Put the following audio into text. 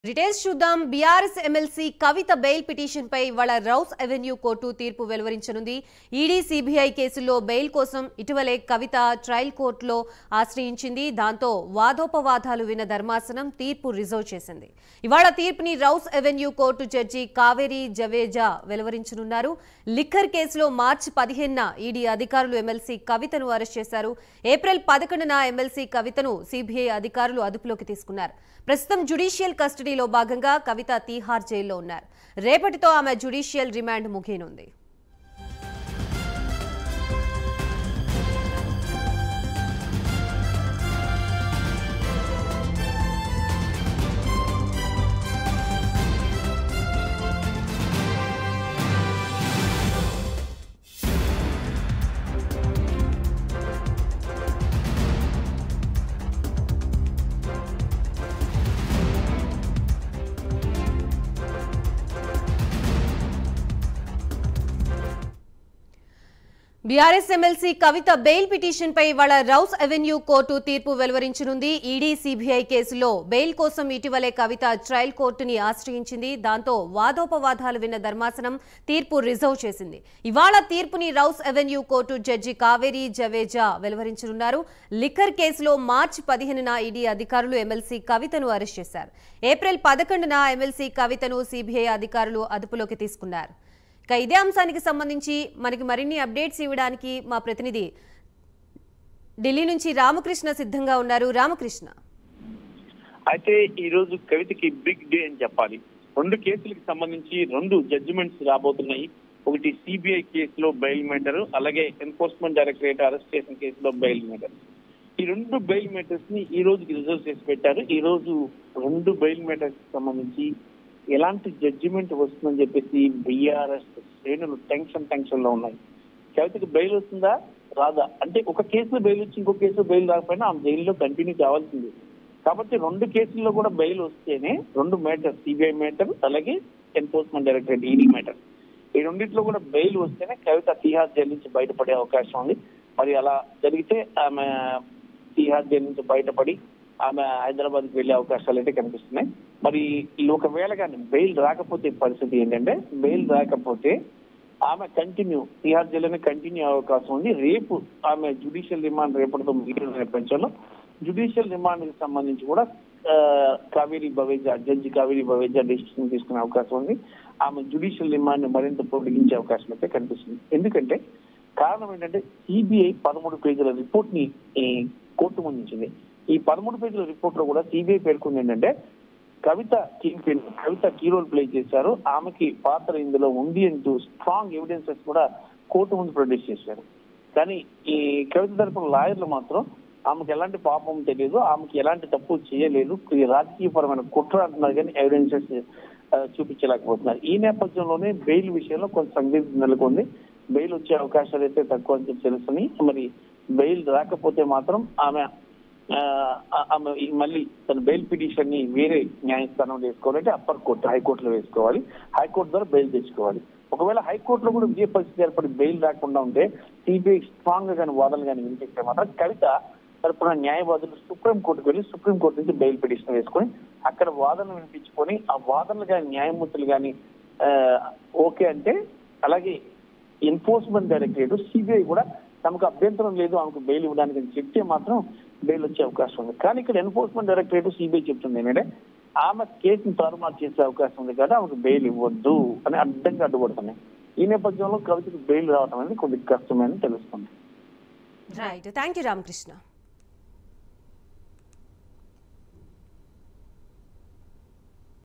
details చూద్దాం BRS MLC Kavitha bail petition పై ఇవాళ రౌస్ అవెన్యూ కోర్టు తీర్పు వెలువరించనుంది ఈడీ సిబిఐ కేసుల్లో బెయిల్ కోసం ఇటీవలే కవిత ట్రయల్ కోర్టులో ఆశ్రయించింది దాంతో వాదోపవాదాలు విన్న ధర్మాసనం తీర్పు రిజర్వ్ చేసింది ఇవాళ తీర్పుని Rouse Avenue court judge Kaveri Baweja వెలువరించనున్నారు లిక్కర్ కేసులో మార్చి పదిహేనున ఈడీ అధికారులు ఎమ్మెల్సీ కవితను అరెస్ట్ చేశారు ఏప్రిల్ పదకొండున ఎమ్మెల్సీ కవితను సిబిఐ అధికారులు అదుపులోకి తీసుకున్నారు ప్రస్తుతం జ్యుడిషియల్ కస్టడీలో భాగంగా కవిత తీహార్ జైల్లో ఉన్నారు రేపటితో ఆమె జ్యుడిషియల్ రిమాండ్ ముగియనుంది BRS MLC Kavitha bail petition పై ఇవాళ రౌస్ అవెన్యూ కోర్టు తీర్పు వెలువరించనుంది ఈడీ సిబిఐ కేసులో బెయిల్ కోసం ఇటీవలే కవిత ట్రయల్ కోర్టుని ఆశ్రయించింది దాంతో వాదోపవాదాలు విన్న ధర్మాసనం తీర్పు రిజర్వ్ చేసింది ఇవాళ తీర్పుని Rouse Avenue court judge Kaveri Baweja వెలువరించనున్నారు లిక్కర్ కేసులో మార్చి పదిహేనున ఈడీ అధికారులు ఎమ్మెల్సీ కవితను అరెస్ట్ చేశారు ఏప్రిల్ పదకొండున ఎమ్మెల్సీ కవితను సిబిఐ అధికారులు అదుపులోకి తీసుకున్నారు ఇక ఇదే అంశానికి సంబంధించి మనకి మరిన్ని అప్డేట్స్ ఇవ్వడానికి మా ప్రతినిధి ఢిల్లీ నుంచి రామకృష్ణ సిద్ధంగా ఉన్నారు రామకృష్ణ అయితే ఈ రోజు కవితకి బిగ్ డే అని చెప్పాలి రెండు కేసులకు సంబంధించి రెండు జడ్జిమెంట్స్ రాబోతున్నాయి ఒకటి సిబిఐ కేసులో బెయిల్ మేటర్ అలాగే ఎన్ఫోర్స్మెంట్ డైరెక్టరేట్ అరెస్ట్ చేసిన కేసులో బెయిల్ మేటర్ ఈ రెండు బెయిల్ మేటర్స్ ని ఈ రోజుకి రిజర్వ్ చేసి పెట్టారు ఈ రోజు రెండు బెయిల్ మేటర్స్ కి సంబంధించి ఎలాంటి జడ్జిమెంట్ వస్తుందని చెప్పేసి బీఆర్ఎస్ శ్రేణులు టెన్షన్ టెన్షన్ లో ఉన్నాయి కవితకి బెయిల్ వస్తుందా రాదా అంటే ఒక కేసులో బెయిల్ వచ్చి ఇంకో కేసులో బెయిల్ రాకపోయినా ఆమె జైల్లో కంటిన్యూ కావాల్సింది కాబట్టి రెండు కేసుల్లో కూడా బెయిల్ వస్తేనే రెండు మేటర్ సిబిఐ మేటర్ అలాగే ఎన్ఫోర్స్మెంట్ డైరెక్టరేట్ ఈడీ మేటర్ ఈ రెండింటిలో కూడా బెయిల్ వస్తేనే కవిత తిహార్ జైలు నుంచి బయటపడే అవకాశం ఉంది మరి అలా జరిగితే ఆమె తిహార్ జైలు నుంచి బయటపడి ఆమె హైదరాబాద్ కి వెళ్లే అవకాశాలు అయితే కనిపిస్తున్నాయి మరి ఈ ఒకవేళ కానీ బెయిల్ రాకపోతే పరిస్థితి ఏంటంటే బెయిల్ రాకపోతే ఆమె కంటిన్యూ తిహార్ జైల్లోనే కంటిన్యూ అయ్యే అవకాశం ఉంది రేపు ఆమె జుడిషియల్ రిమాండ్ రేపటితో ముగిసిన నేపథ్యంలో జుడిషియల్ రిమాండ్ కి సంబంధించి కూడా ఆ, కావేరి బవేజా జడ్జి కావేరి బవేజా డెసిషన్ తీసుకునే అవకాశం ఉంది ఆమె జుడిషియల్ రిమాండ్ మరింత పొడిగించే అవకాశం అయితే కనిపిస్తుంది ఎందుకంటే కారణం ఏంటంటే సిబిఐ పదమూడు పేజీల రిపోర్ట్ ని ఈ, కోర్టు ముందుంచింది ఈ పదమూడు పేజీల రిపోర్ట్ లో కూడా సిబిఐ పేర్కొంది ఏంటంటే Kavitha key Kavitha key role play చేశారు ఆమెకి పాత్ర ఇందులో ఉంది అంటూ స్ట్రాంగ్ ఎవిడెన్సెస్ కూడా కోర్టు ముందు ప్రొడ్యూస్ చేశారు కానీ ఈ కవిత తరపున లాయర్లు మాత్రం ఆమెకి ఎలాంటి పాపం తెలియదు ఆమెకి ఎలాంటి తప్పు చేయలేదు ఈ రాజకీయపరమైన కుట్ర అంటున్నారు కానీ ఎవిడెన్సెస్ చూపించలేకపోతున్నారు ఈ నేపథ్యంలోనే బెయిల్ విషయంలో కొంత సందిగ్ధం నెలకొంది బెయిల్ వచ్చే అవకాశాలు అయితే తక్కువ అని చెప్పి తెలుసుని మరి బెయిల్ రాకపోతే మాత్రం ఆమె ఆ, ఆమె ఈ మళ్ళీ తన బెయిల్ పిటిషన్ ని వేరే న్యాయస్థానంలో వేసుకోవాలంటే అప్పర్ కోర్టు హైకోర్టులో వేసుకోవాలి హైకోర్టు ద్వారా బెయిల్ తెచ్చుకోవాలి ఒకవేళ హైకోర్టులో కూడా విజయ పరిస్థితి ఏర్పడి బెయిల్ రాకుండా ఉంటే సిబిఐ స్ట్రాంగ్ గా కానీ వాదనలు కానీ వినిపిస్తే మాత్రం కవిత తరపున న్యాయవాదులు సుప్రీం కోర్టుకు వెళ్ళి సుప్రీం కోర్టు నుంచి బెయిల్ పిటిషన్ వేసుకొని అక్కడ వాదనలు వినిపించుకొని ఆ వాదనలు కానీ న్యాయమూర్తులు కానీ ఓకే అంటే అలాగే ఎన్ఫోర్స్మెంట్ డైరెక్టరేట్ సిబిఐ కూడా తమకు అభ్యంతరం లేదు ఆమెకు బెయిల్ ఇవ్వడానికి అని చెప్తే మాత్రం బెయిల్ వచ్చే అవకాశం ఉంది కానీ ఇక్కడ ఎన్ఫోర్స్మెంట్ డైరెక్టరేట్ సిబిఐ చెప్తుంది ఏంటంటే ఆమె కేసును తారుమారు చేసే అవకాశం ఉంది కాబట్టి ఆమెకు బెయిల్ ఇవ్వద్దు అని అడ్డంగా అడ్డుపడుతున్నాయి ఈ నేపథ్యంలో కవితకు బెయిల్ రావడం అనేది కొద్దిగా కష్టమని తెలుస్తుంది రైట్ థ్యాంక్ యూ రామకృష్ణ